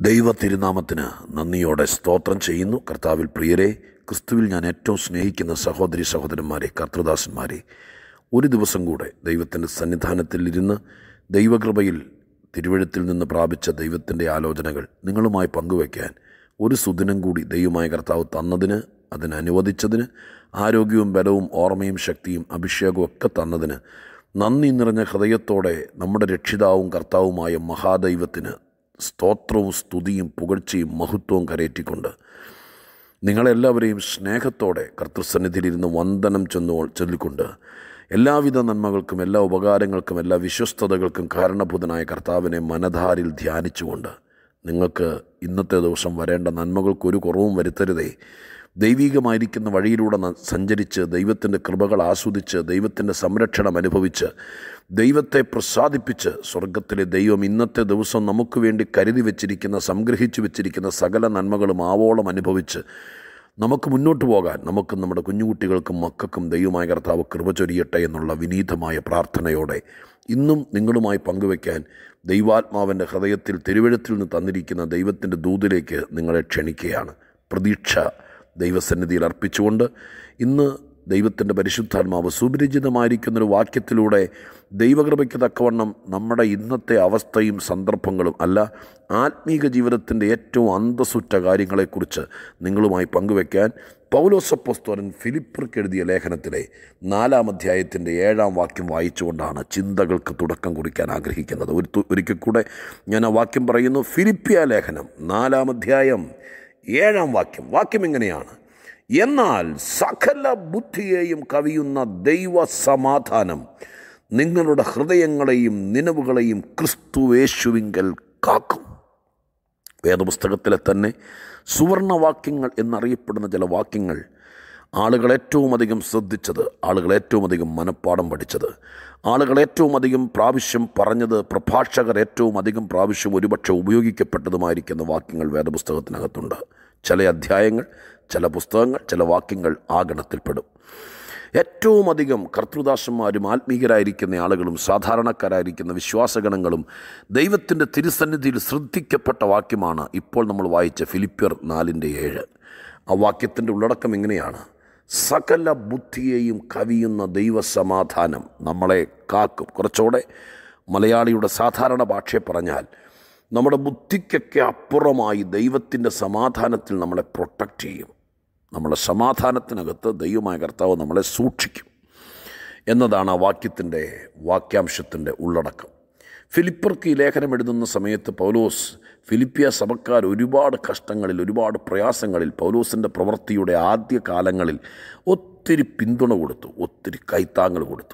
ദൈവ തിരുനാമത്തിന് നന്ദിയോടെ സ്തോത്രം ചെയ്യുന്നു കർത്താവിൽ പ്രിയരെ ക്രിസ്തുവിൽ ഞാൻ ഏറ്റവും സ്നേഹിക്കുന്ന സഹോദരി സഹോദരന്മാരെ കർത്തൃദാസന്മാരെ ഒരു ദിവസം കൂടെ ദൈവത്തിൻ്റെ സന്നിധാനത്തിൽ ഇരുന്ന് ദൈവകൃപയിൽ തിരുവഴുത്തിൽ നിന്ന് പ്രാപിച്ച ദൈവത്തിൻ്റെ ആലോചനകൾ നിങ്ങളുമായി പങ്കുവയ്ക്കാൻ ഒരു സുദിനം കൂടി ദൈവമായ കർത്താവ് തന്നതിന് അതിന് അനുവദിച്ചതിന് ആരോഗ്യവും ബലവും ഓർമ്മയും ശക്തിയും അഭിഷേകവും ഒക്കെ തന്നതിന് നന്ദി നിറഞ്ഞ ഹൃദയത്തോടെ നമ്മുടെ രക്ഷിതാവും കർത്താവുമായ മഹാദൈവത്തിന് സ്തോത്രവും സ്തുതിയും പുകഴ്ചയും മഹത്വവും കരയറ്റിക്കൊണ്ട് നിങ്ങളെല്ലാവരെയും സ്നേഹത്തോടെ കർത്തൃസന്നിധിയിലിരുന്ന് വന്ദനം ചെന്നു ചൊല്ലിക്കൊണ്ട് എല്ലാവിധ നന്മകൾക്കും എല്ലാ ഉപകാരങ്ങൾക്കും എല്ലാ വിശ്വസ്തതകൾക്കും കാരണഭൂതനായ കർത്താവിനെ മനധാരിൽ ധ്യാനിച്ചുകൊണ്ട് നിങ്ങൾക്ക് ഇന്നത്തെ ദിവസം വരേണ്ട നന്മകൾക്കൊരു കുറവും വരുത്തരുതേ ദൈവികമായിരിക്കുന്ന വഴിയിലൂടെ ന- സഞ്ചരിച്ച് ദൈവത്തിൻ്റെ കൃപകൾ ആസ്വദിച്ച് ദൈവത്തിൻ്റെ സംരക്ഷണം അനുഭവിച്ച് ദൈവത്തെ പ്രസാദിപ്പിച്ച് സ്വർഗത്തിലെ ദൈവം ഇന്നത്തെ ദിവസം നമുക്ക് വേണ്ടി കരുതി വെച്ചിരിക്കുന്ന സംഗ്രഹിച്ചു വെച്ചിരിക്കുന്ന സകല നന്മകളും ആവോളം അനുഭവിച്ച് നമുക്ക് മുന്നോട്ട് പോകാൻ നമുക്കും നമ്മുടെ കുഞ്ഞുകുട്ടികൾക്കും മക്കൾക്കും ദൈവമായ കർത്താവ് കൃപ ചൊരിയട്ടെ എന്നുള്ള വിനീതമായ പ്രാർത്ഥനയോടെ ഇന്നും നിങ്ങളുമായി പങ്കുവയ്ക്കാൻ ദൈവാത്മാവിൻ്റെ ഹൃദയത്തിൽ തിരുവഴുത്തിൽ നിന്ന് തന്നിരിക്കുന്ന ദൈവത്തിൻ്റെ ദൂതിലേക്ക് നിങ്ങളെ ക്ഷണിക്കുകയാണ് പ്രതീക്ഷ ദൈവസന്നിധിയിൽ അർപ്പിച്ചുകൊണ്ട് ഇന്ന് ദൈവത്തിൻ്റെ പരിശുദ്ധാത്മാവ് സുപരിചിതമായിരിക്കുന്നൊരു വാക്യത്തിലൂടെ ദൈവകൃപയ്ക്ക് തക്കവണ്ണം നമ്മുടെ ഇന്നത്തെ അവസ്ഥയും സന്ദർഭങ്ങളും അല്ല ആത്മീക ജീവിതത്തിൻ്റെ ഏറ്റവും അന്തസ്സുറ്റ കാര്യങ്ങളെക്കുറിച്ച് നിങ്ങളുമായി പങ്കുവയ്ക്കാൻ പൗലോസപ്പോസ്തോലൻ ഫിലിപ്പർക്ക് എഴുതിയ ലേഖനത്തിലെ നാലാം അധ്യായത്തിൻ്റെ ഏഴാം വാക്യം വായിച്ചുകൊണ്ടാണ് ചിന്തകൾക്ക് തുടക്കം കുറിക്കാൻ ആഗ്രഹിക്കുന്നത് ഒരു തു- ഒരിക്കൽ കൂടെ ഞാൻ ആ വാക്യം പറയുന്നു ഫിലിപ്പിയ ലേഖനം നാലാം അധ്യായം ഏഴാം വാക്യം വാക്യം എങ്ങനെയാണ് എന്നാൽ സകല ബുദ്ധിയെയും കവിയുന്ന ദൈവ സമാധാനം നിങ്ങളുടെ ഹൃദയങ്ങളെയും നിലവുകളെയും ക്രിസ്തുവേശുവിങ്കൽ കാക്കും വേദപുസ്തകത്തിലെ തന്നെ സുവർണവാക്യങ്ങൾ എന്നറിയപ്പെടുന്ന ചില വാക്യങ്ങൾ ആളുകൾ ഏറ്റവും അധികം ശ്രദ്ധിച്ചത് ആളുകൾ ഏറ്റവും അധികം മനഃപ്പാടം പഠിച്ചത് ആളുകൾ ഏറ്റവും അധികം പ്രാവശ്യം പറഞ്ഞത് പ്രഭാഷകർ ഏറ്റവും അധികം പ്രാവശ്യം ഒരുപക്ഷെ ഉപയോഗിക്കപ്പെട്ടതുമായിരിക്കുന്ന വാക്യങ്ങൾ വേദപുസ്തകത്തിനകത്തുണ്ട് ചില അധ്യായങ്ങൾ ചില പുസ്തകങ്ങൾ ചില വാക്യങ്ങൾ ആ ഗണത്തിൽപ്പെടും ഏറ്റവും അധികം കർത്തൃദാസന്മാരും ആത്മീയരായിരിക്കുന്ന ആളുകളും സാധാരണക്കാരായിരിക്കുന്ന വിശ്വാസഗണങ്ങളും ദൈവത്തിൻ്റെ തിരുസന്നിധിയിൽ ശ്രദ്ധിക്കപ്പെട്ട വാക്യമാണ് ഇപ്പോൾ നമ്മൾ വായിച്ച ഫിലിപ്പിയർ നാലിൻ്റെ ഏഴ് ആ വാക്യത്തിൻ്റെ ഉള്ളടക്കം ഇങ്ങനെയാണ് സകല ബുദ്ധിയെയും കവിയുന്ന ദൈവസമാധാനം നമ്മളെ കാക്കും കുറച്ചുകൂടെ മലയാളിയുടെ സാധാരണ ഭാഷയെ പറഞ്ഞാൽ നമ്മുടെ ബുദ്ധിക്കൊക്കെ അപ്പുറമായി ദൈവത്തിൻ്റെ സമാധാനത്തിൽ നമ്മളെ പ്രൊട്ടക്റ്റ് ചെയ്യും നമ്മുടെ സമാധാനത്തിനകത്ത് ദൈവമായ കർത്താവ് നമ്മളെ സൂക്ഷിക്കും എന്നതാണ് ആ വാക്യത്തിൻ്റെ വാക്യാംശത്തിൻ്റെ ഉള്ളടക്കം ഫിലിപ്പർക്ക് ഈ ലേഖനം എഴുതുന്ന സമയത്ത് പൗലോസ് ഫിലിപ്പിയ സഭക്കാർ ഒരുപാട് കഷ്ടങ്ങളിൽ ഒരുപാട് പ്രയാസങ്ങളിൽ പൗലോസിൻ്റെ പ്രവൃത്തിയുടെ ആദ്യ കാലങ്ങളിൽ ഒത്തിരി പിന്തുണ കൊടുത്തു ഒത്തിരി കൈത്താങ്ങൽ കൊടുത്തു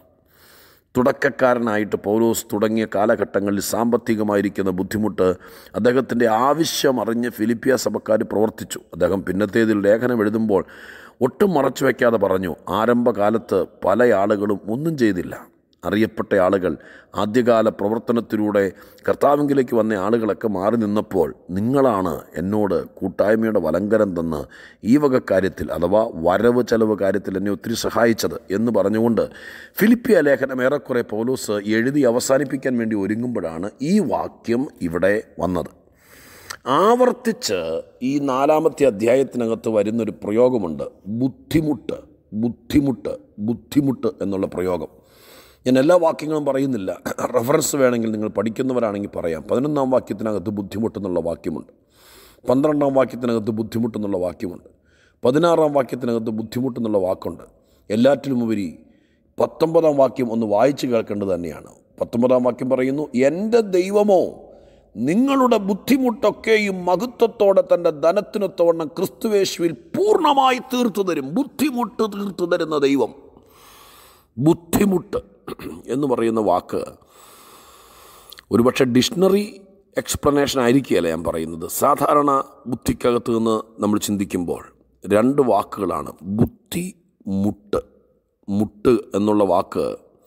തുടക്കക്കാരനായിട്ട് പൗലോസ് തുടങ്ങിയ കാലഘട്ടങ്ങളിൽ സാമ്പത്തികമായിരിക്കുന്ന ബുദ്ധിമുട്ട് അദ്ദേഹത്തിൻ്റെ ആവശ്യം അറിഞ്ഞ് ഫിലിപ്പിയ സഭക്കാർ പ്രവർത്തിച്ചു അദ്ദേഹം പിന്നത്തേതിൽ ലേഖനം എഴുതുമ്പോൾ ഒട്ടും മറച്ചു വയ്ക്കാതെ പറഞ്ഞു ആരംഭകാലത്ത് പല ആളുകളും ഒന്നും ചെയ്തില്ല അറിയപ്പെട്ട ആളുകൾ ആദ്യകാല പ്രവർത്തനത്തിലൂടെ കർത്താവിങ്കിലേക്ക് വന്ന ആളുകളൊക്കെ മാറി നിന്നപ്പോൾ നിങ്ങളാണ് എന്നോട് കൂട്ടായ്മയുടെ വലങ്കരം തന്ന് ഈ വക കാര്യത്തിൽ അഥവാ വരവ് ചെലവ് കാര്യത്തിൽ എന്നെ ഒത്തിരി സഹായിച്ചത് എന്ന് പറഞ്ഞുകൊണ്ട് ഫിലിപ്പിയ ലേഖനം ഏറെക്കുറെ പൗലോസ് എഴുതി അവസാനിപ്പിക്കാൻ വേണ്ടി ഒരുങ്ങുമ്പോഴാണ് ഈ വാക്യം ഇവിടെ വന്നത് ആവർത്തിച്ച് ഈ നാലാമത്തെ അധ്യായത്തിനകത്ത് വരുന്നൊരു പ്രയോഗമുണ്ട് ബുദ്ധിമുട്ട് ബുദ്ധിമുട്ട് ബുദ്ധിമുട്ട് എന്നുള്ള പ്രയോഗം ഞാൻ എല്ലാ വാക്യങ്ങളും പറയുന്നില്ല റെഫറൻസ് വേണമെങ്കിൽ നിങ്ങൾ പഠിക്കുന്നവരാണെങ്കിൽ പറയാം പതിനൊന്നാം വാക്യത്തിനകത്ത് ബുദ്ധിമുട്ടെന്നുള്ള വാക്യമുണ്ട് പന്ത്രണ്ടാം വാക്യത്തിനകത്ത് ബുദ്ധിമുട്ടെന്നുള്ള വാക്യമുണ്ട് പതിനാറാം വാക്യത്തിനകത്ത് ബുദ്ധിമുട്ടെന്നുള്ള വാക്കുണ്ട് എല്ലാറ്റിലും ഉപരി പത്തൊമ്പതാം വാക്യം ഒന്ന് വായിച്ച് കേൾക്കേണ്ടത് തന്നെയാണ് പത്തൊമ്പതാം വാക്യം പറയുന്നു എൻ്റെ ദൈവമോ നിങ്ങളുടെ ബുദ്ധിമുട്ടൊക്കെയും മഹത്വത്തോടെ തൻ്റെ ധനത്തിനൊത്തവണ്ണം ക്രിസ്തുവേശുവിൽ പൂർണ്ണമായി തീർത്തു തരും ബുദ്ധിമുട്ട് തീർത്തു തരുന്ന ദൈവം ബുദ്ധിമുട്ട് എന്ന് പറയുന്ന വാക്ക് ഒരുപക്ഷെ ഡിക്ഷണറി എക്സ്പ്ലനേഷൻ ആയിരിക്കുകയല്ല ഞാൻ പറയുന്നത് സാധാരണ ബുദ്ധിക്കകത്ത് നിന്ന് നമ്മൾ ചിന്തിക്കുമ്പോൾ രണ്ട് വാക്കുകളാണ് ബുദ്ധി മുട്ട് മുട്ട് എന്നുള്ള വാക്ക്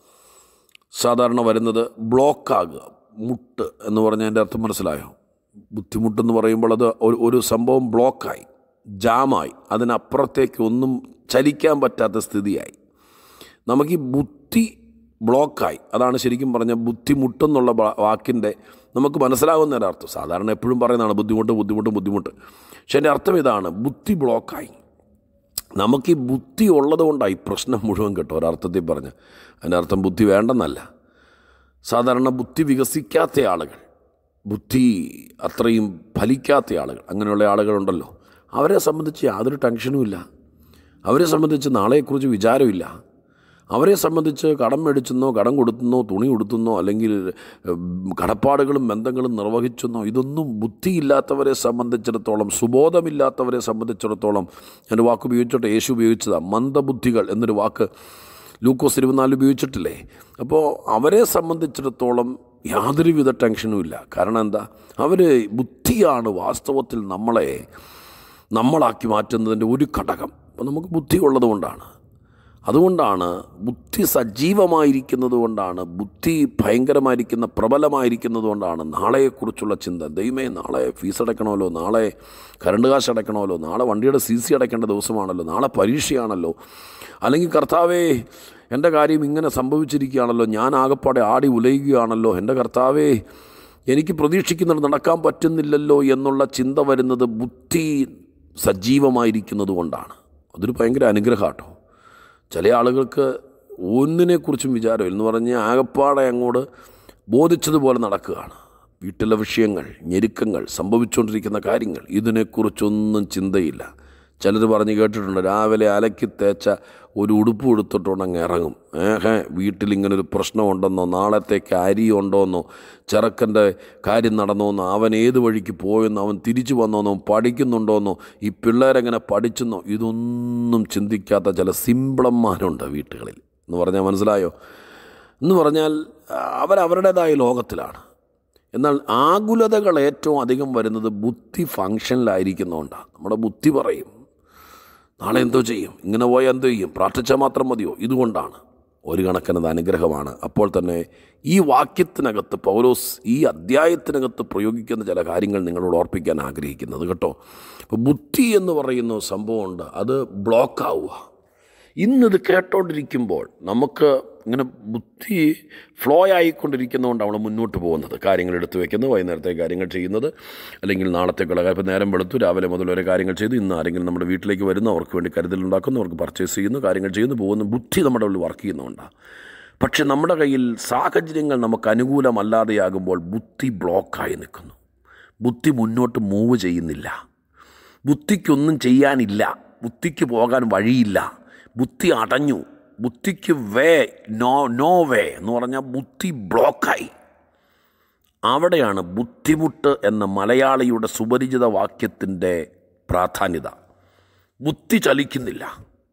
സാധാരണ വരുന്നത് ബ്ലോക്കാകുക മുട്ട് എന്ന് പറഞ്ഞാൽ എൻ്റെ അർത്ഥം മനസ്സിലായോ ബുദ്ധിമുട്ടെന്ന് പറയുമ്പോൾ അത് ഒരു ഒരു സംഭവം ബ്ലോക്കായി ജാമായി അതിനപ്പുറത്തേക്ക് ഒന്നും ചലിക്കാൻ പറ്റാത്ത സ്ഥിതിയായി നമുക്ക് ഈ ബുദ്ധി ബ്ലോക്കായി അതാണ് ശരിക്കും പറഞ്ഞ ബുദ്ധിമുട്ടെന്നുള്ള വാ- വാക്കിൻ്റെ നമുക്ക് മനസ്സിലാകുന്ന ഒരർത്ഥം സാധാരണ എപ്പോഴും പറയുന്നതാണ് ബുദ്ധിമുട്ട് ബുദ്ധിമുട്ട് ബുദ്ധിമുട്ട് പക്ഷെ എൻ്റെ അർത്ഥം ഇതാണ് ബുദ്ധി ബ്ലോക്കായി നമുക്ക് ഈ ബുദ്ധി ഉള്ളത് കൊണ്ടാണ് ഈ പ്രശ്നം മുഴുവൻ കേട്ടോ ഒരർത്ഥത്തിൽ പറഞ്ഞ് അതിൻ്റെ അർത്ഥം ബുദ്ധി വേണ്ടെന്നല്ല സാധാരണ ബുദ്ധി വികസിക്കാത്ത ആളുകൾ ബുദ്ധി അത്രയും ഫലിക്കാത്ത ആളുകൾ അങ്ങനെയുള്ള ആളുകളുണ്ടല്ലോ അവരെ സംബന്ധിച്ച് യാതൊരു ടെൻഷനും ഇല്ല അവരെ സംബന്ധിച്ച് നാളെക്കുറിച്ച് വിചാരമില്ല അവരെ സംബന്ധിച്ച് കടം മേടിച്ചെന്നോ കടം കൊടുത്തെന്നോ തുണി കൊടുത്തെന്നോ അല്ലെങ്കിൽ ഉം, കടപ്പാടുകളും ബന്ധങ്ങളും നിർവഹിച്ചെന്നോ ഇതൊന്നും ബുദ്ധിയില്ലാത്തവരെ സംബന്ധിച്ചിടത്തോളം സുബോധമില്ലാത്തവരെ സംബന്ധിച്ചിടത്തോളം ഞാൻ വാക്ക് ഉപയോഗിച്ചോട്ടെ യേശു ഉപയോഗിച്ചതാണ് മന്ദബുദ്ധികൾ എന്നൊരു വാക്ക് ലൂക്കോസ് ഇരുപത്തിനാല് ഉപയോഗിച്ചിട്ടില്ലേ അപ്പോൾ അവരെ സംബന്ധിച്ചിടത്തോളം യാതൊരുവിധ ടെൻഷനും ഇല്ല കാരണം എന്താ അവർ ബുദ്ധിയാണ് വാസ്തവത്തിൽ നമ്മളെ നമ്മളാക്കി മാറ്റുന്നതിൻ്റെ ഒരു ഘടകം അപ്പോൾ നമുക്ക് ബുദ്ധി ഉള്ളത് കൊണ്ടാണ് അതുകൊണ്ടാണ് ബുദ്ധി സജീവമായിരിക്കുന്നത് കൊണ്ടാണ് ബുദ്ധി ഭയങ്കരമായിരിക്കുന്ന പ്രബലമായിരിക്കുന്നത് കൊണ്ടാണ് നാളെയെക്കുറിച്ചുള്ള ചിന്ത ദൈവമേ നാളെ ഫീസ് അടയ്ക്കണമല്ലോ നാളെ കറണ്ട് കാശ് അടയ്ക്കണമല്ലോ നാളെ വണ്ടിയുടെ സി സി അടയ്ക്കേണ്ട ദിവസമാണല്ലോ നാളെ പരീക്ഷയാണല്ലോ അല്ലെങ്കിൽ കർത്താവേ എൻ്റെ കാര്യം ഇങ്ങനെ സംഭവിച്ചിരിക്കുകയാണല്ലോ ഞാൻ ആകപ്പാടെ ആടി ഉലയുകയാണല്ലോ എൻ്റെ കർത്താവേ എനിക്ക് പ്രതീക്ഷിക്കുന്നത് നടക്കാൻ പറ്റുന്നില്ലല്ലോ എന്നുള്ള ചിന്ത വരുന്നത് ബുദ്ധി സജീവമായിരിക്കുന്നത് കൊണ്ടാണ് അതൊരു ഭയങ്കര അനുഗ്രഹമാട്ടോ ചില ആളുകൾക്ക് ഒന്നിനെക്കുറിച്ചും വിചാരമില്ല എന്ന് പറഞ്ഞാൽ ആകപ്പാടെ അങ്ങോട്ട് ബോധിച്ചതുപോലെ നടക്കുകയാണ് വീട്ടിലെ വിഷയങ്ങൾ ഞെരുക്കങ്ങൾ സംഭവിച്ചുകൊണ്ടിരിക്കുന്ന കാര്യങ്ങൾ ഇതിനെക്കുറിച്ചൊന്നും ചിന്തയില്ല ചിലർ പറഞ്ഞ് കേട്ടിട്ടുണ്ട് രാവിലെ അലക്കി തേച്ച ഒരു ഉടുപ്പ് എടുത്തിട്ടുണ്ട് അങ്ങ് ഇറങ്ങും ഏഹേ വീട്ടിലിങ്ങനെ ഒരു പ്രശ്നമുണ്ടെന്നോ നാളത്തേക്ക് അരി ഉണ്ടോന്നോ ചെറുക്കൻ്റെ കാര്യം നടന്നോന്നോ അവൻ ഏത് വഴിക്ക് പോയെന്നോ അവൻ തിരിച്ചു വന്നോന്നോ പഠിക്കുന്നുണ്ടോന്നോ ഈ പിള്ളേരെങ്ങനെ പഠിച്ചെന്നോ ഇതൊന്നും ചിന്തിക്കാത്ത ചില സിമ്പിളന്മാരുണ്ട് വീട്ടുകളിൽ എന്ന് പറഞ്ഞാൽ മനസ്സിലായോ എന്ന് പറഞ്ഞാൽ അവരവരുടേതായ ലോകത്തിലാണ് എന്നാൽ ആകുലതകൾ ഏറ്റവും അധികം വരുന്നത് ബുദ്ധി ഫങ്ഷനിലായിരിക്കുന്നതുകൊണ്ടാണ് നമ്മുടെ ബുദ്ധി പറയും നാളെ എന്തോ ചെയ്യും ഇങ്ങനെ പോയാൽ എന്തോ ചെയ്യും പ്രാർത്ഥിച്ചാൽ മാത്രം മതിയോ ഇതുകൊണ്ടാണ് ഒരു കണക്കിനത് അനുഗ്രഹമാണ് അപ്പോൾ തന്നെ ഈ വാക്യത്തിനകത്ത് പൗലോസ് ഈ അധ്യായത്തിനകത്ത് പ്രയോഗിക്കുന്ന ചില കാര്യങ്ങൾ നിങ്ങളോട് ഓർപ്പിക്കാൻ ആഗ്രഹിക്കുന്നത് കേട്ടോ അപ്പോൾ ബുദ്ധി എന്ന് പറയുന്ന സംഭവമുണ്ട് അത് ബ്ലോക്കാവുക ഇന്നിത് കേട്ടോണ്ടിരിക്കുമ്പോൾ നമുക്ക് ഇങ്ങനെ ബുദ്ധി ഫ്ലോ ആയിക്കൊണ്ടിരിക്കുന്നതുകൊണ്ട് നമ്മൾ മുന്നോട്ട് പോകുന്നത് കാര്യങ്ങൾ എടുത്തു വെക്കുന്നത് വൈകുന്നേരത്തെ കാര്യങ്ങൾ ചെയ്യുന്നത് അല്ലെങ്കിൽ നാളത്തേക്കുള്ള കാര്യം ഇപ്പം നേരം വെളുത്തു രാവിലെ മുതൽ ഓരോ കാര്യങ്ങൾ ചെയ്തു ഇന്ന് ആരെങ്കിലും നമ്മുടെ വീട്ടിലേക്ക് വരുന്നു അവർക്ക് വേണ്ടി കരുതലുണ്ടാക്കുന്നു അവർക്ക് പർച്ചേസ് ചെയ്യുന്നു കാര്യങ്ങൾ ചെയ്യുന്നു പോകുന്നു ബുദ്ധി നമ്മുടെ ഉള്ളിൽ വർക്ക് ചെയ്യുന്നതുകൊണ്ടാണ് പക്ഷെ നമ്മുടെ കയ്യിൽ സാഹചര്യങ്ങൾ നമുക്ക് അനുകൂലമല്ലാതെയാകുമ്പോൾ ബുദ്ധി ബ്ലോക്കായി നിൽക്കുന്നു ബുദ്ധി മുന്നോട്ട് മൂവ് ചെയ്യുന്നില്ല ബുദ്ധിക്കൊന്നും ചെയ്യാനില്ല ബുദ്ധിക്ക് പോകാൻ വഴിയില്ല ബുദ്ധി അടഞ്ഞു ബുദ്ധിക്ക് വേ നോ നോ വേ എന്ന് പറഞ്ഞാൽ ബുദ്ധി ബ്ലോക്കായി അവിടെയാണ് ബുദ്ധിമുട്ട് എന്ന മലയാളിയുടെ സുപരിചിത വാക്യത്തിൻ്റെ പ്രാധാന്യത ബുദ്ധി ചലിക്കുന്നില്ല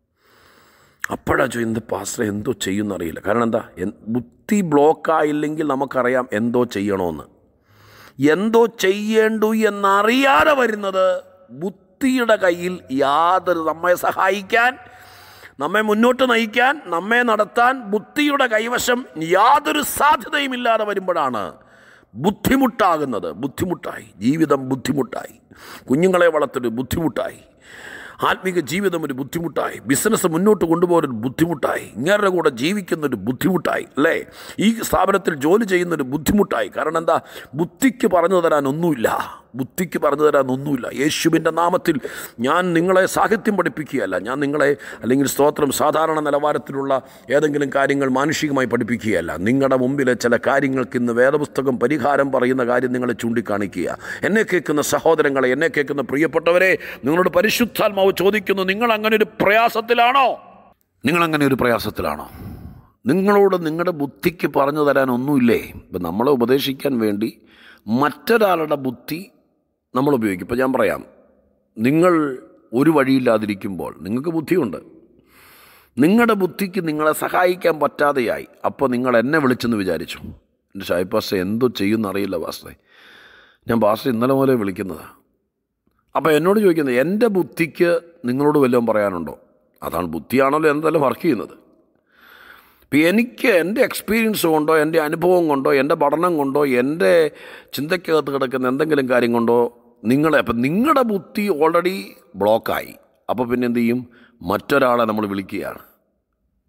അപ്പോഴാ ചോദിക്കുന്നത് പാസ്റ്റർ എന്തോ ചെയ്യുമെന്നറിയില്ല കാരണം എന്താ എൻ- ബുദ്ധി ബ്ലോക്കായില്ലെങ്കിൽ നമുക്കറിയാം എന്തോ ചെയ്യണമെന്ന് എന്തോ ചെയ്യേണ്ടു എന്നറിയാതെ വരുന്നത് ബുദ്ധിയുടെ കയ്യിൽ യാതൊരു നമ്മെ സഹായിക്കാൻ നമ്മെ മുന്നോട്ട് നയിക്കാൻ നമ്മെ നടത്താൻ ബുദ്ധിയുടെ കൈവശം യാതൊരു സാധ്യതയും ഇല്ലാതെ വരുമ്പോഴാണ് ബുദ്ധിമുട്ടാകുന്നത് ബുദ്ധിമുട്ടായി ജീവിതം ബുദ്ധിമുട്ടായി കുഞ്ഞുങ്ങളെ വളർത്തൊരു ബുദ്ധിമുട്ടായി ആത്മീക ജീവിതം ഒരു ബുദ്ധിമുട്ടായി ബിസിനസ് മുന്നോട്ട് കൊണ്ടുപോകാൻ ഒരു ബുദ്ധിമുട്ടായി ഇങ്ങരുടെ കൂടെ ജീവിക്കുന്ന ഒരു ബുദ്ധിമുട്ടായി അല്ലേ ഈ സ്ഥാപനത്തിൽ ജോലി ചെയ്യുന്ന ഒരു ബുദ്ധിമുട്ടായി കാരണം എന്താ ബുദ്ധിക്ക് പറഞ്ഞു തരാൻ ഒന്നുമില്ല ബുദ്ധിക്ക് പറഞ്ഞു തരാൻ ഒന്നുമില്ല യേശുവിൻ്റെ നാമത്തിൽ ഞാൻ നിങ്ങളെ സാഹിത്യം പഠിപ്പിക്കുകയല്ല ഞാൻ നിങ്ങളെ അല്ലെങ്കിൽ സ്തോത്രം സാധാരണ നിലവാരത്തിലുള്ള ഏതെങ്കിലും കാര്യങ്ങൾ മാനുഷികമായി പഠിപ്പിക്കുകയല്ല നിങ്ങളുടെ മുമ്പിലെ ചില കാര്യങ്ങൾക്ക് ഇന്ന് വേദപുസ്തകം പരിഹാരം പറയുന്ന കാര്യം നിങ്ങളെ ചൂണ്ടിക്കാണിക്കുക എന്നെ കേൾക്കുന്ന സഹോദരങ്ങളെ എന്നെ കേൾക്കുന്ന പ്രിയപ്പെട്ടവരെ നിങ്ങളോട് പരിശുദ്ധാത്മാവ് ചോദിക്കുന്നു നിങ്ങൾ അങ്ങനെ ഒരു പ്രയാസത്തിലാണോ നിങ്ങൾ അങ്ങനെ ഒരു പ്രയാസത്തിലാണോ നിങ്ങളോട് നിങ്ങളുടെ ബുദ്ധിക്ക് പറഞ്ഞു തരാൻ ഒന്നുമില്ലേ ഇപ്പം നമ്മളെ ഉപദേശിക്കാൻ വേണ്ടി മറ്റൊരാളുടെ ബുദ്ധി നമ്മൾ ഉപയോഗിക്കും ഇപ്പം ഞാൻ പറയാം നിങ്ങൾ ഒരു വഴിയില്ലാതിരിക്കുമ്പോൾ നിങ്ങൾക്ക് ബുദ്ധിയുണ്ട് നിങ്ങളുടെ ബുദ്ധിക്ക് നിങ്ങളെ സഹായിക്കാൻ പറ്റാതെയായി അപ്പോൾ നിങ്ങൾ എന്നെ വിളിച്ചെന്ന് വിചാരിച്ചു എൻ്റെ ഷായ് പാസ്റ്റർ എന്തോ ചെയ്യുമെന്നറിയില്ല പാസ്റ്ററെ ഞാൻ പാസ്റ്റർ ഇന്നലെ മുതലേ വിളിക്കുന്നതാണ് അപ്പോൾ എന്നോട് ചോദിക്കുന്നത് എൻ്റെ ബുദ്ധിക്ക് നിങ്ങളോട് വല്ലതും പറയാനുണ്ടോ അതാണ് ബുദ്ധിയാണല്ലോ എന്തായാലും വർക്ക് ചെയ്യുന്നത് ഇപ്പം എനിക്ക് എൻ്റെ എക്സ്പീരിയൻസ് കൊണ്ടോ എൻ്റെ അനുഭവം കൊണ്ടോ എൻ്റെ പഠനം കൊണ്ടോ എൻ്റെ ചിന്തയ്ക്കകത്ത് കിടക്കുന്ന എന്തെങ്കിലും കാര്യം കൊണ്ടോ നിങ്ങളെ അപ്പം നിങ്ങളുടെ ബുദ്ധി ഓൾറെഡി ബ്ലോക്കായി അപ്പോൾ പിന്നെ എന്ത് ചെയ്യും മറ്റൊരാളെ നമ്മൾ വിളിക്കുകയാണ്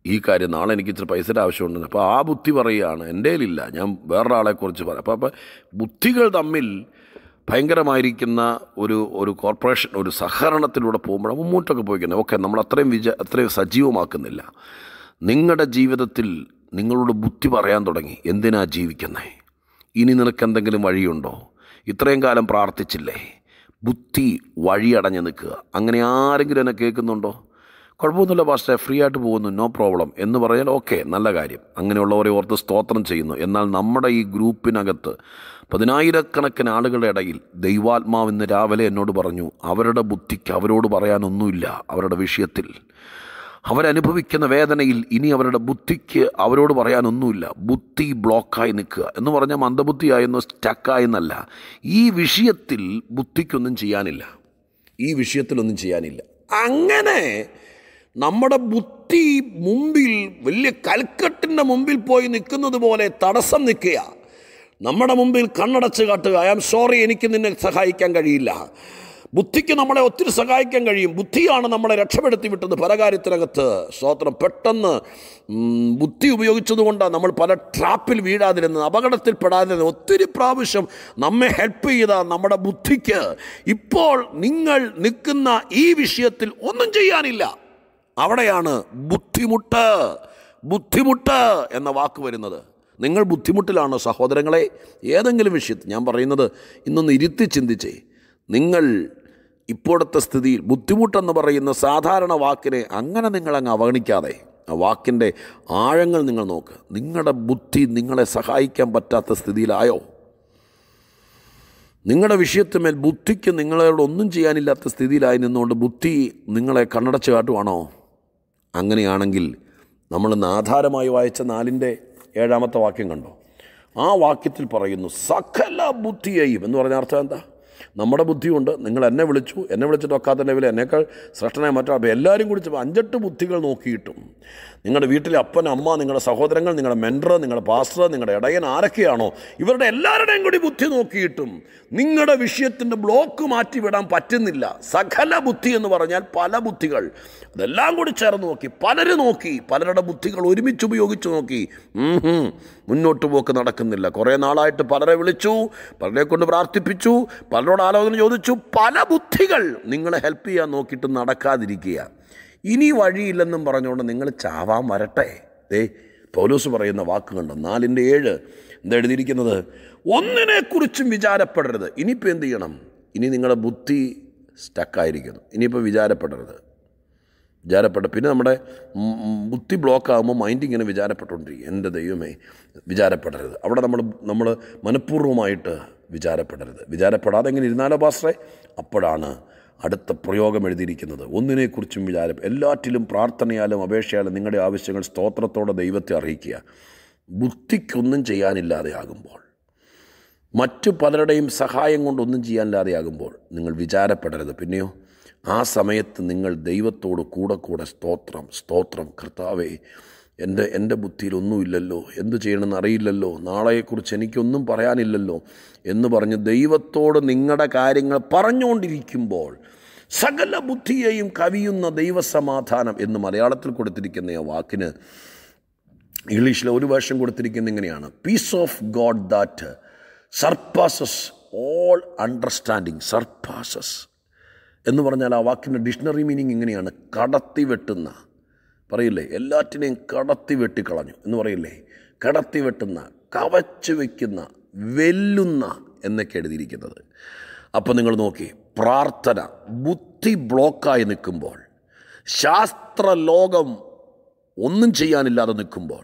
ഈ കാര്യം നാളെ എനിക്ക് ഇച്ചിരി പൈസയുടെ ആവശ്യമുണ്ട് അപ്പോൾ ആ ബുദ്ധി പറയുകയാണ് എൻ്റെ കയ്യിലില്ല ഞാൻ വേറൊരാളെക്കുറിച്ച് പറയാം അപ്പോൾ അപ്പോൾ ബുദ്ധികൾ തമ്മിൽ ഭയങ്കരമായിരിക്കുന്ന ഒരു ഒരു കോർപ്പറേഷൻ ഒരു സഹകരണത്തിലൂടെ പോകുമ്പോൾ മുമ്പോട്ടൊക്കെ പോയിക്കുന്നത് ഓക്കെ നമ്മൾ അത്രയും വിജ അത്രയും സജീവമാക്കുന്നില്ല നിങ്ങളുടെ ജീവിതത്തിൽ നിങ്ങളോട് ബുദ്ധി പറയാൻ തുടങ്ങി എന്തിനാ ജീവിക്കുന്നത് ഇനി നിനക്ക് എന്തെങ്കിലും വഴിയുണ്ടോ ഇത്രയും കാലം പ്രാർത്ഥിച്ചില്ലേ ബുദ്ധി വഴിയടഞ്ഞ് നിൽക്കുക അങ്ങനെ ആരെങ്കിലും എന്നെ കേൾക്കുന്നുണ്ടോ കുഴപ്പമൊന്നുമില്ല പാസ്റ്റേ ഫ്രീ ആയിട്ട് പോകുന്നു നോ പ്രോബ്ലം എന്ന് പറഞ്ഞാൽ ഓക്കെ നല്ല കാര്യം അങ്ങനെയുള്ളവരെ ഓർത്ത് സ്തോത്രം ചെയ്യുന്നു എന്നാൽ നമ്മുടെ ഈ ഗ്രൂപ്പിനകത്ത് പതിനായിരക്കണക്കിന് ആളുകളുടെ ഇടയിൽ ദൈവാത്മാവ് ഇന്ന് രാവിലെ എന്നോട് പറഞ്ഞു അവരുടെ ബുദ്ധിക്ക് അവരോട് പറയാനൊന്നുമില്ല അവരുടെ വിഷയത്തിൽ അവരനുഭവിക്കുന്ന വേദനയിൽ ഇനി അവരുടെ ബുദ്ധിക്ക് അവരോട് പറയാനൊന്നുമില്ല ബുദ്ധി ബ്ലോക്കായി നിൽക്കുക എന്ന് പറഞ്ഞാൽ മന്ദബുദ്ധിയായെന്നോ സ്റ്റക്കായെന്നല്ല ഈ വിഷയത്തിൽ ബുദ്ധിക്കൊന്നും ചെയ്യാനില്ല ഈ വിഷയത്തിലൊന്നും ചെയ്യാനില്ല അങ്ങനെ നമ്മുടെ ബുദ്ധി മുമ്പിൽ വലിയ കൽക്കട്ടിൻ്റെ മുമ്പിൽ പോയി നിൽക്കുന്നത് പോലെ തടസ്സം നിൽക്കുക നമ്മുടെ മുമ്പിൽ കണ്ണടച്ച് കാട്ടുക ഐ ആം സോറി എനിക്ക് നിന്നെ സഹായിക്കാൻ കഴിയില്ല ബുദ്ധിക്ക് നമ്മളെ ഒത്തിരി സഹായിക്കാൻ കഴിയും ബുദ്ധിയാണ് നമ്മളെ രക്ഷപ്പെടുത്തി വിട്ടത് പല കാര്യത്തിനകത്ത് സ്തോത്രം പെട്ടെന്ന് ഉം, ബുദ്ധി ഉപയോഗിച്ചതുകൊണ്ടാണ് നമ്മൾ പല ട്രാപ്പിൽ വീഴാതിരുന്നത് അപകടത്തിൽപ്പെടാതിരുന്നത് ഒത്തിരി പ്രാവശ്യം നമ്മെ ഹെൽപ്പ് ചെയ്ത നമ്മുടെ ബുദ്ധിക്ക് ഇപ്പോൾ നിങ്ങൾ നിൽക്കുന്ന ഈ വിഷയത്തിൽ ഒന്നും ചെയ്യാനില്ല അവിടെയാണ് ബുദ്ധിമുട്ട് ബുദ്ധിമുട്ട് എന്ന വാക്ക് വരുന്നത് നിങ്ങൾ ബുദ്ധിമുട്ടിലാണ് സഹോദരങ്ങളെ ഏതെങ്കിലും വിഷയത്തിൽ ഞാൻ പറയുന്നത് ഇന്നൊന്ന് ഇരുത്തി ചിന്തിച്ചേ നിങ്ങൾ ഇപ്പോഴത്തെ സ്ഥിതിയിൽ ബുദ്ധിമുട്ടെന്ന് പറയുന്ന സാധാരണ വാക്കിനെ അങ്ങനെ നിങ്ങൾ അങ്ങ് അവഗണിക്കാതെ ആ വാക്കിൻ്റെ ആഴങ്ങൾ നിങ്ങൾ നോക്ക് നിങ്ങളുടെ ബുദ്ധി നിങ്ങളെ സഹായിക്കാൻ പറ്റാത്ത സ്ഥിതിയിലായോ നിങ്ങളുടെ വിഷയത്തിന്മേൽ ബുദ്ധിക്ക് നിങ്ങളോട് ഒന്നും ചെയ്യാനില്ലാത്ത സ്ഥിതിയിലായി നിന്നുകൊണ്ട് ബുദ്ധി നിങ്ങളെ കണ്ണടച്ച് കാട്ടുവാണോ അങ്ങനെയാണെങ്കിൽ നമ്മൾ ഇന്ന് ആധാരമായി വായിച്ച നാലിൻ്റെ ഏഴാമത്തെ വാക്യം കണ്ടോ ആ വാക്യത്തിൽ പറയുന്നു സകല ബുദ്ധിയെയും എന്ന് പറഞ്ഞ അർത്ഥം എന്താ നമ്മുടെ ബുദ്ധിയുണ്ട് നിങ്ങൾ എന്നെ വിളിച്ചു എന്നെ വിളിച്ചിട്ട് ഒക്കാത്ത ലെവലിൽ എന്നേക്കാൾ ശ്രേഷ്ഠനായ മറ്റോ അപ്പോൾ എല്ലാവരും കൂടി ചെന്ന് അഞ്ചെട്ട് ബുദ്ധികൾ നോക്കിയിട്ടും നിങ്ങളുടെ വീട്ടിലെ അപ്പൻ അമ്മ നിങ്ങളുടെ സഹോദരങ്ങൾ നിങ്ങളുടെ മെൻറ്റർ നിങ്ങളുടെ പാസ്റ്റർ നിങ്ങളുടെ ഇടയൻ ആരൊക്കെയാണോ ഇവരുടെ എല്ലാവരുടെയും കൂടി ബുദ്ധി നോക്കിയിട്ടും നിങ്ങളുടെ വിഷയത്തിൻ്റെ ബ്ലോക്ക് മാറ്റിവിടാൻ പറ്റുന്നില്ല സകല ബുദ്ധി എന്ന് പറഞ്ഞാൽ പല ബുദ്ധികൾ അതെല്ലാം കൂടി ചേർന്ന് നോക്കി പലരും നോക്കി പലരുടെ ബുദ്ധികൾ ഒരുമിച്ച് ഉപയോഗിച്ച് നോക്കി ഉം ഹും. മുന്നോട്ട് പോക്ക് നടക്കുന്നില്ല കുറേ നാളായിട്ട് പലരെ വിളിച്ചു പലരെ കൊണ്ട് പ്രാർത്ഥിപ്പിച്ചു പലരോട് ആലോചന ചോദിച്ചു പല ബുദ്ധികൾ നിങ്ങളെ ഹെൽപ്പ് ചെയ്യാൻ നോക്കിയിട്ട് നടക്കാതിരിക്കുക ഇനി വഴിയില്ലെന്നും പറഞ്ഞുകൊണ്ട് നിങ്ങൾ ചാവാൻ വരട്ടെ ദേ പൗലൂസ് പറയുന്ന വാക്ക് കണ്ടോ നാലിൻ്റെ ഏഴ് എന്താ എഴുതിയിരിക്കുന്നത് ഒന്നിനെക്കുറിച്ചും വിചാരപ്പെടരുത് ഇനിയിപ്പോൾ എന്ത് ചെയ്യണം ഇനി നിങ്ങളുടെ ബുദ്ധി സ്റ്റക്കായിരിക്കുന്നു ഇനിയിപ്പോൾ വിചാരപ്പെടരുത് വിചാരപ്പെട്ട പിന്നെ നമ്മുടെ ഉം, ഉം, ബുദ്ധി ബ്ലോക്ക് ആകുമ്പോൾ മൈൻഡ് ഇങ്ങനെ വിചാരപ്പെട്ടുകൊണ്ടിരിക്കും എൻ്റെ ദൈവമേ വിചാരപ്പെടരുത് അവിടെ നമ്മൾ നമ്മൾ മനഃപൂർവ്വമായിട്ട് വിചാരപ്പെടരുത് വിചാരപ്പെടാതെ എങ്ങനെ ഇരുന്നാലോ പാസ്റ്ററെ അപ്പോഴാണ് അടുത്ത പ്രയോഗം എഴുതിയിരിക്കുന്നത് ഒന്നിനെക്കുറിച്ചും വിചാരം എല്ലാറ്റിലും പ്രാർത്ഥനയാലും അപേക്ഷയാലും നിങ്ങളുടെ ആവശ്യങ്ങൾ സ്തോത്രത്തോടെ ദൈവത്തെ അറിയിക്കുക ബുദ്ധിക്കൊന്നും ചെയ്യാനില്ലാതെ ആകുമ്പോൾ മറ്റു പലരുടെയും സഹായം കൊണ്ടൊന്നും ചെയ്യാനില്ലാതെയാകുമ്പോൾ നിങ്ങൾ വിചാരപ്പെടരുത് പിന്നെയോ ആ സമയത്ത് നിങ്ങൾ ദൈവത്തോട് കൂടെ കൂടെ സ്തോത്രം സ്തോത്രം കർത്താവേ എൻ്റെ എൻ്റെ ബുദ്ധിയിലൊന്നുമില്ലല്ലോ എന്തു ചെയ്യണമെന്ന് അറിയില്ലല്ലോ നാളെയെക്കുറിച്ച് എനിക്കൊന്നും പറയാനില്ലല്ലോ എന്ന് പറഞ്ഞ് ദൈവത്തോട് നിങ്ങളുടെ കാര്യങ്ങൾ പറഞ്ഞുകൊണ്ടിരിക്കുമ്പോൾ സകല ബുദ്ധിയെയും കവിയുന്ന ദൈവസമാധാനം എന്ന് മലയാളത്തിൽ കൊടുത്തിരിക്കുന്ന ആ വാക്കിന് ഇംഗ്ലീഷിൽ ഒരു വേർഷൻ കൊടുത്തിരിക്കുന്നത് ഇങ്ങനെയാണ് peace of God that surpasses all understanding surpasses എന്ന് പറഞ്ഞാൽ ആ വാക്കിൻ്റെ ഡിക്ഷണറി മീനിങ് ഇങ്ങനെയാണ് കടത്തി വെട്ടുന്ന പറയില്ലേ എല്ലാറ്റിനെയും കടത്തി വെട്ടിക്കളഞ്ഞു എന്ന് പറയില്ലേ കടത്തി വെട്ടുന്ന കവച്ച് വയ്ക്കുന്ന വെല്ലുന്ന എന്നൊക്കെ എഴുതിയിരിക്കുന്നത് അപ്പോൾ നിങ്ങൾ നോക്കി പ്രാർത്ഥന ബുദ്ധി ബ്ലോക്കായി നിൽക്കുമ്പോൾ ശാസ്ത്രലോകം ഒന്നും ചെയ്യാനില്ലാതെ നിൽക്കുമ്പോൾ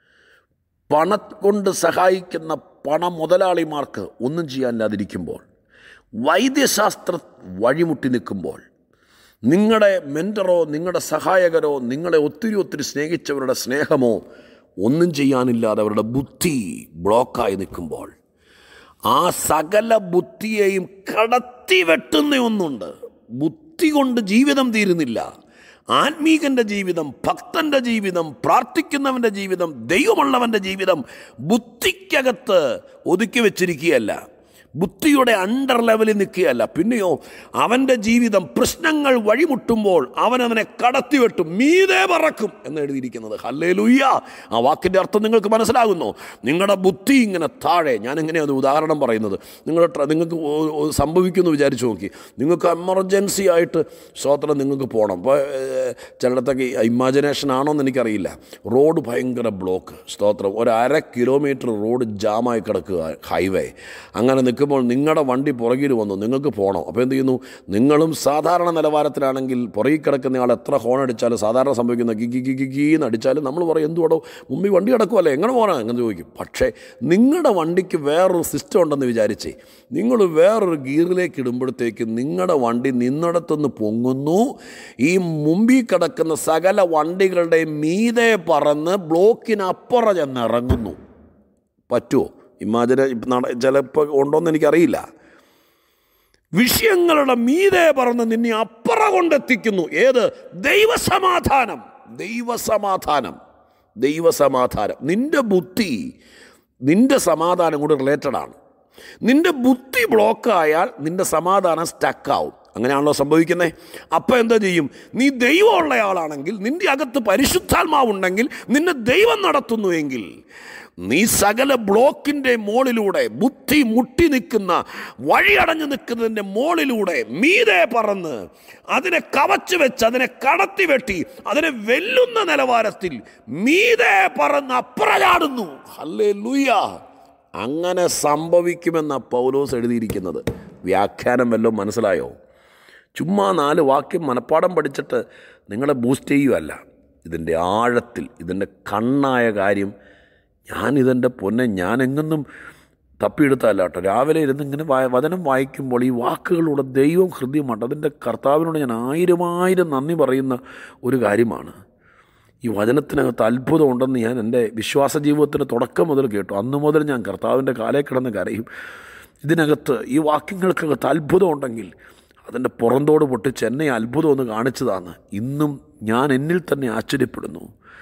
പണം കൊണ്ട് സഹായിക്കുന്ന പണ മുതലാളിമാർക്ക് ഒന്നും ചെയ്യാനില്ലാതിരിക്കുമ്പോൾ വൈദ്യശാസ്ത്ര വഴിമുട്ടി നിൽക്കുമ്പോൾ നിങ്ങളുടെ മെൻറ്ററോ നിങ്ങളുടെ സഹായകരോ നിങ്ങളെ ഒത്തിരി ഒത്തിരി സ്നേഹിച്ചവരുടെ സ്നേഹമോ ഒന്നും ചെയ്യാനില്ലാതെ അവരുടെ ബുദ്ധി ബ്ലോക്കായി നിൽക്കുമ്പോൾ ആ സകല ബുദ്ധിയെയും കടത്തി വെട്ടുന്ന ഒന്നുണ്ട് ബുദ്ധി കൊണ്ട് ജീവിതം തീരുന്നില്ല ആത്മീകൻ്റെ ജീവിതം ഭക്തൻ്റെ ജീവിതം പ്രാർത്ഥിക്കുന്നവൻ്റെ ജീവിതം ദൈവമുള്ളവൻ്റെ ജീവിതം ബുദ്ധിക്കകത്ത് ഒതുക്കി വെച്ചിരിക്കുകയല്ല ബുദ്ധിയുടെ അണ്ടർ ലെവലിൽ നിൽക്കുകയല്ല പിന്നെയോ അവൻ്റെ ജീവിതം പ്രശ്നങ്ങൾ വഴിമുട്ടുമ്പോൾ അവൻ അവനെ കടത്തിവെട്ടും മീതെ പറക്കും എന്ന് എഴുതിയിരിക്കുന്നത് ഹല്ലേ ലുയ്യ ആ വാക്കിൻ്റെ അർത്ഥം നിങ്ങൾക്ക് മനസ്സിലാകുന്നു നിങ്ങളുടെ ബുദ്ധി ഇങ്ങനെ താഴെ ഞാൻ എങ്ങനെയാണ് ഉദാഹരണം പറയുന്നത് നിങ്ങളുടെ ട്ര- നിങ്ങൾക്ക് ഒ- ഒ- സംഭവിക്കുമെന്ന് വിചാരിച്ചു നോക്കി നിങ്ങൾക്ക് എമർജൻസി ആയിട്ട് സ്വോത്രം നിങ്ങൾക്ക് പോകണം ഇപ്പോൾ ചിലയിടത്തൊക്കെ ഇമാജിനേഷൻ ആണോ എന്ന് എനിക്കറിയില്ല റോഡ് ഭയങ്കര ബ്ലോക്ക് സ്തോത്രം ഒരു അര കിലോമീറ്റർ റോഡ് ജാമായി കിടക്കുക ഹൈവേ അങ്ങനെ നിൽക്കുമ്പോൾ നിങ്ങളുടെ വണ്ടി പുറകിൽ വന്നു നിങ്ങൾക്ക് പോകണം അപ്പോൾ എന്ത് ചെയ്യുന്നു നിങ്ങളും സാധാരണ നിലവാരത്തിലാണെങ്കിൽ പുറകിൽ കിടക്കുന്ന ആൾ എത്ര ഹോൺ അടിച്ചാലും സാധാരണ സംഭവിക്കുന്ന ഗി ഗി ഗി ഗി ഗീന്ന് അടിച്ചാലും നമ്മൾ പറയും എന്തുവാടോ മുമ്പിൽ വണ്ടി കിടക്കുമല്ലേ എങ്ങനെ പോകണം എന്ന് ചോദിക്കും പക്ഷേ നിങ്ങളുടെ വണ്ടിക്ക് വേറൊരു സിസ്റ്റം ഉണ്ടെന്ന് വിചാരിച്ചേ നിങ്ങൾ വേറൊരു ഗിയറിലേക്ക് ഇടുമ്പോഴത്തേക്ക് നിങ്ങളുടെ വണ്ടി നിന്നിടത്തുനിന്ന് പൊങ്ങുന്നു ഈ മുമ്പിൽ കിടക്കുന്ന സകല വണ്ടികളുടെ മീതെ പറന്ന് ബ്ലോക്കിനപ്പുറം ചെന്ന് ഇറങ്ങുന്നു പറ്റുമോ ഇമാജിന ചിലപ്പോൾ ഉണ്ടോയെന്ന് എനിക്കറിയില്ല വിഷയങ്ങളുടെ മീതെ പറന്ന് നിന്നെ അപ്പുറ കൊണ്ടെത്തിക്കുന്നു ഏത് ദൈവസമാധാനം ദൈവസമാധാനം ദൈവസമാധാനം നിന്റെ ബുദ്ധി നിന്റെ സമാധാനം കൂടി റിലേറ്റഡ് ആണ് നിന്റെ ബുദ്ധി ബ്ലോക്കായാൽ നിന്റെ സമാധാനം സ്റ്റക്കാവും അങ്ങനെയാണല്ലോ സംഭവിക്കുന്നത് അപ്പം എന്താ ചെയ്യും നീ ദൈവമുള്ള ആളാണെങ്കിൽ നിന്റെ അകത്ത് പരിശുദ്ധാത്മാവുണ്ടെങ്കിൽ നിന്നെ ദൈവം നടത്തുന്നുവെങ്കിൽ നീ സകല ബ്ലോക്കിൻ്റെ മോളിലൂടെ ബുദ്ധി മുട്ടി നിൽക്കുന്ന വഴിയടഞ്ഞു നിൽക്കുന്നതിൻ്റെ മോളിലൂടെ മീതെ പറന്ന് അതിനെ കവച്ചു വെച്ച് അതിനെ കടത്തി വെട്ടി അതിനെ വെല്ലുന്ന നിലവാരത്തിൽ മീതെ പറന്ന് അപ്രചാടുന്നു അല്ലേ ലൂയ അങ്ങനെ സംഭവിക്കുമെന്ന പൗലോസ് എഴുതിയിരിക്കുന്നത് വ്യാഖ്യാനം വല്ലതും മനസ്സിലായോ ചുമ്മാ നാല് വാക്യം മനപ്പാടം പഠിച്ചിട്ട് നിങ്ങളെ ബൂസ്റ്റ് ചെയ്യുകയല്ല ഇതിൻ്റെ ആഴത്തിൽ ഇതിൻ്റെ കണ്ണായ കാര്യം ഞാനിതെൻ്റെ പൊന്നെ ഞാൻ എങ്ങൊന്നും തപ്പിയെടുത്തല്ല കേട്ടോ രാവിലെ ഇരുന്ന് ഇങ്ങനെ വായ വചനം വായിക്കുമ്പോൾ ഈ വാക്കുകളുടെ ദൈവം ഹൃദയമാണ് അതിൻ്റെ കർത്താവിനോട് ഞാൻ ആയിരം ആയിരം നന്ദി പറയുന്ന ഒരു കാര്യമാണ് ഈ വചനത്തിനകത്ത് അത്ഭുതം ഉണ്ടെന്ന് ഞാൻ എൻ്റെ വിശ്വാസ ജീവിതത്തിൻ്റെ തുടക്കം മുതൽ കേട്ടു അന്ന് മുതൽ ഞാൻ കർത്താവിൻ്റെ കാലേ കിടന്ന് കരയും ഇതിനകത്ത് ഈ വാക്യങ്ങൾക്കകത്ത് അത്ഭുതം ഉണ്ടെങ്കിൽ അതിൻ്റെ പുറന്തോട് പൊട്ടിച്ച് എന്നെ അത്ഭുതം ഒന്ന് കാണിച്ചതാണ് ഇന്നും ഞാൻ എന്നിൽ തന്നെ ആശ്ചര്യപ്പെടുന്നു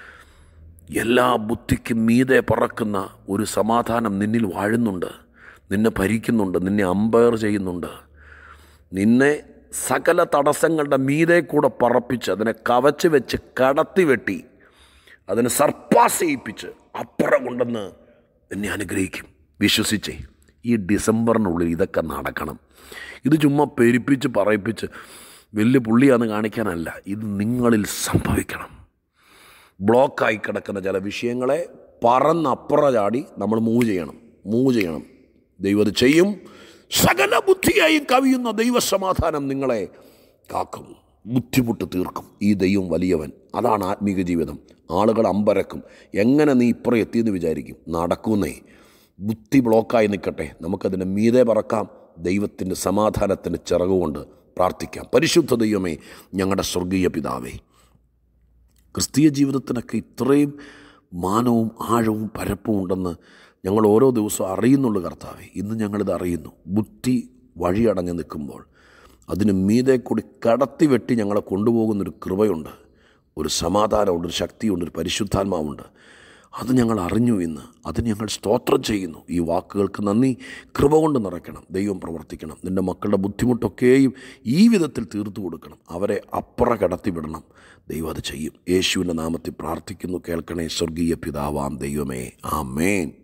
എല്ലാ ബുദ്ധിക്കും മീതെ പറക്കുന്ന ഒരു സമാധാനം നിന്നിൽ വാഴുന്നുണ്ട് നിന്നെ ഭരിക്കുന്നുണ്ട് നിന്നെ അമ്പയർ ചെയ്യുന്നുണ്ട് നിന്നെ സകല തടസ്സങ്ങളുടെ മീതെ കൂടെ പറപ്പിച്ച് അതിനെ കവച്ച് വെച്ച് കടത്തി വെട്ടി അതിനെ സർപ്പാസ് ചെയ്യിപ്പിച്ച് അപ്പുറം കൊണ്ടെന്ന് എന്നെ അനുഗ്രഹിക്കും വിശ്വസിച്ചേ ഈ ഡിസംബറിനുള്ളിൽ ഇതൊക്കെ നടക്കണം ഇത് ചുമ്മാ പെരുപ്പിച്ച് പറയിപ്പിച്ച് വലിയ പുള്ളിയാന്ന് കാണിക്കാനല്ല ഇത് നിങ്ങളിൽ സംഭവിക്കണം ബ്ലോക്കായി കിടക്കുന്ന ചില വിഷയങ്ങളെ പറന്നപ്പുറ ചാടി നമ്മൾ മൂവ് ചെയ്യണം മൂവ് ചെയ്യണം ദൈവം അത് ചെയ്യും സകല ബുദ്ധിയായും കവിയുന്ന ദൈവസമാധാനം നിങ്ങളെ കാക്കും ബുദ്ധിമുട്ട് തീർക്കും ഈ ദൈവം വലിയവൻ അതാണ് ആത്മീക ജീവിതം ആളുകൾ അമ്പരക്കും എങ്ങനെ നീ ഇപ്പുറം എത്തിയെന്ന് വിചാരിക്കും നടക്കുന്നേ ബുദ്ധി ബ്ലോക്കായി നിൽക്കട്ടെ നമുക്കതിൻ്റെ മീതെ പറക്കാം ദൈവത്തിൻ്റെ സമാധാനത്തിൻ്റെ ചിറകുകൊണ്ട് പ്രാർത്ഥിക്കാം പരിശുദ്ധ ദൈവമേ ഞങ്ങളുടെ സ്വർഗീയ പിതാവേ ക്രിസ്തീയ ജീവിതത്തിനൊക്കെ ഇത്രയും മാനവും ആഴവും പരപ്പും ഉണ്ടെന്ന് ഞങ്ങൾ ഓരോ ദിവസവും അറിയുന്നുള്ളൂ കർത്താവെ ഇന്ന് ഞങ്ങളിത് അറിയുന്നു ബുദ്ധി വഴിയടഞ്ഞ് നിൽക്കുമ്പോൾ അതിന് മീതെ കൂടി കടത്തി വെട്ടി ഞങ്ങളെ കൊണ്ടുപോകുന്നൊരു കൃപയുണ്ട് ഒരു സമാധാനമുണ്ട് ഒരു ശക്തിയുണ്ട് ഒരു പരിശുദ്ധാത്മാവുണ്ട് അത് ഞങ്ങൾ അറിഞ്ഞു ഇന്ന് അതിന് ഞങ്ങൾ സ്തോത്രം ചെയ്യുന്നു ഈ വാക്കുകൾക്ക് നന്ദി കൃപ കൊണ്ട് നിറയ്ക്കണം ദൈവം പ്രവർത്തിക്കണം നിൻ്റെ മക്കളുടെ ബുദ്ധിമുട്ടൊക്കെയും ഈ വിധത്തിൽ തീർത്തു കൊടുക്കണം അവരെ അപ്പുറ കടത്തിവിടണം ദൈവം അത് ചെയ്യും യേശുവിൻ്റെ നാമത്തിൽ പ്രാർത്ഥിക്കുന്നു കേൾക്കണേ സ്വർഗീയ പിതാവാം ദൈവമേ ആമേൻ